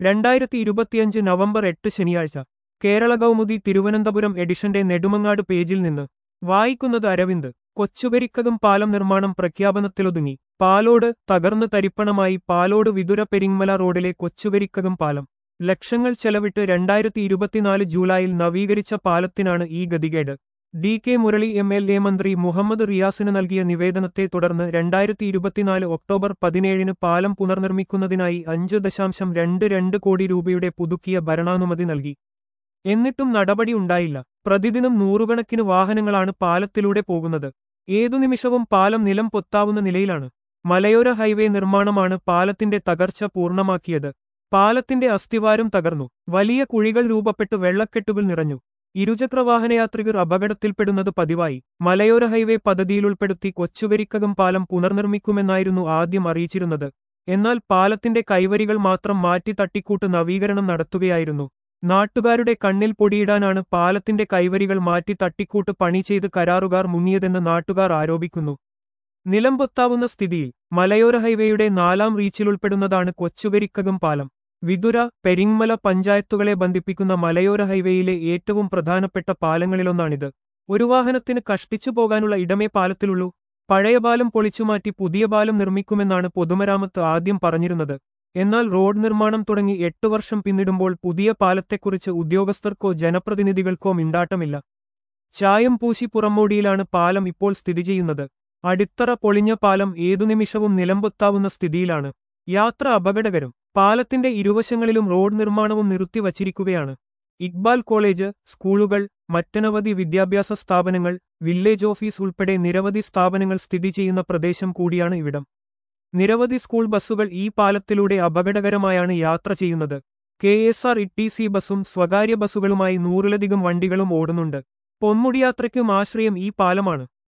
രണ്ടായിരത്തി ഇരുപത്തിയഞ്ച് നവംബർ എട്ട് ശനിയാഴ്ച കേരള കൗമുദി തിരുവനന്തപുരം എഡിഷന്റെ നെടുമങ്ങാട് പേജിൽ നിന്ന് വായിക്കുന്നത് അരവിന്ദ് കൊച്ചുകരിക്കകം പാലം നിർമ്മാണം പ്രഖ്യാപനത്തിലൊതുങ്ങി പാലോട് തകർന്ന് തരിപ്പണമായി പാലോട് വിതുര പെരിങ്ങമല റോഡിലെ കൊച്ചുകരിക്കകം പാലം ലക്ഷങ്ങൾ ചെലവിട്ട് രണ്ടായിരത്തി ഇരുപത്തിനാല് ജൂലൈയിൽ നവീകരിച്ച പാലത്തിനാണ് ഈ ഗതികേട് D K Murali M L A മന്ത്രി മുഹമ്മദ് റിയാസിന് നൽകിയ നിവേദനത്തെ തുടർന്ന് രണ്ടായിരത്തി ഇരുപത്തിനാല് ഒക്ടോബർ പതിനേഴിന് പാലം പുനർനിർമ്മിക്കുന്നതിനായി അഞ്ച് ദശാംശം രണ്ട് രണ്ട് കോടി രൂപയുടെ പുതുക്കിയ ഭരണാനുമതി നൽകി എന്നിട്ടും നടപടി ഉണ്ടായില്ല പ്രതിദിനം നൂറുകണക്കിന് വാഹനങ്ങളാണ് പാലത്തിലൂടെ പോകുന്നത് ഏതു നിമിഷവും പാലം നിലം പൊത്താവുന്ന നിലയിലാണ് മലയോര ഹൈവേ നിർമ്മാണമാണ് പാലത്തിന്റെ തകർച്ച പൂർണ്ണമാക്കിയത് പാലത്തിന്റെ അസ്ഥിവാരം തകർന്നു വലിയ കുഴികൾ രൂപപ്പെട്ട് വെള്ളക്കെട്ടുകൾ നിറഞ്ഞു ഇരുചക്രവാഹനയാത്രികർ അപകടത്തിൽപ്പെടുന്നത് പതിവായി മലയോര ഹൈവേ പദ്ധതിയിലുൾപ്പെടുത്തി കൊച്ചുകരിക്കകം പാലം പുനർനിർമ്മിക്കുമെന്നായിരുന്നു ആദ്യം അറിയിച്ചിരുന്നത് എന്നാൽ പാലത്തിന്റെ കൈവരികൾ മാത്രം മാറ്റി തട്ടിക്കൂട്ട് നവീകരണം നടത്തുകയായിരുന്നു നാട്ടുകാരുടെ കണ്ണിൽ പൊടിയിടാനാണ് പാലത്തിന്റെ കൈവരികൾ മാറ്റി തട്ടിക്കൂട്ട് പണി ചെയ്ത് കരാറുകാർ മുങ്ങിയതെന്ന് നാട്ടുകാർ ആരോപിക്കുന്നു നിലംപൊത്താവുന്ന സ്ഥിതിയിൽ മലയോര ഹൈവേയുടെ നാലാം റീച്ചിലുൾപ്പെടുന്നതാണ് കൊച്ചുകരിക്കകം പാലം വിതുര പെരിങ്ങമല പഞ്ചായത്തുകളെ ബന്ധിപ്പിക്കുന്ന മലയോര ഹൈവേയിലെ ഏറ്റവും പ്രധാനപ്പെട്ട പാലങ്ങളിലൊന്നാണിത് ഒരു വാഹനത്തിന് കഷ്ടിച്ചു പോകാനുള്ള ഇടമേ പാലത്തിലുള്ളൂ പഴയ പാലം പൊളിച്ചുമാറ്റി പുതിയ പാലം നിർമ്മിക്കുമെന്നാണ് പൊതുമരാമത്ത് ആദ്യം പറഞ്ഞിരുന്നത് എന്നാൽ റോഡ് നിർമ്മാണം തുടങ്ങി എട്ടു വർഷം പിന്നിടുമ്പോൾ പുതിയ പാലത്തെക്കുറിച്ച് ഉദ്യോഗസ്ഥർക്കോ ജനപ്രതിനിധികൾക്കോ മിണ്ടാട്ടമില്ല ചായം പൂശി പുറമോടിയിലാണ് പാലം ഇപ്പോൾ സ്ഥിതി ചെയ്യുന്നത് അടിത്തറ പൊളിഞ്ഞ പാലം ഏതു നിമിഷവും നിലംപൊത്താവുന്ന സ്ഥിതിയിലാണ് യാത്ര അപകടകരം പാലത്തിന്റെ ഇരുവശങ്ങളിലും റോഡ് നിർമ്മാണവും നിർത്തിവച്ചിരിക്കുകയാണ് ഇക്ബാൽ കോളേജ് സ്കൂളുകൾ മറ്റനവധി വിദ്യാഭ്യാസ സ്ഥാപനങ്ങൾ വില്ലേജ് ഓഫീസ് ഉൾപ്പെടെ നിരവധി സ്ഥാപനങ്ങൾ സ്ഥിതി ചെയ്യുന്ന പ്രദേശം കൂടിയാണ് ഇവിടം നിരവധി സ്കൂൾ ബസ്സുകൾ ഈ പാലത്തിലൂടെ അപകടകരമായാണ് യാത്ര ചെയ്യുന്നത് K S R E C ബസ്സും സ്വകാര്യ ബസ്സുകളുമായി നൂറിലധികം വണ്ടികളും ഓടുന്നുണ്ട് പൊന്മുടിയാത്രയ്ക്കും ആശ്രയം ഈ പാലമാണ്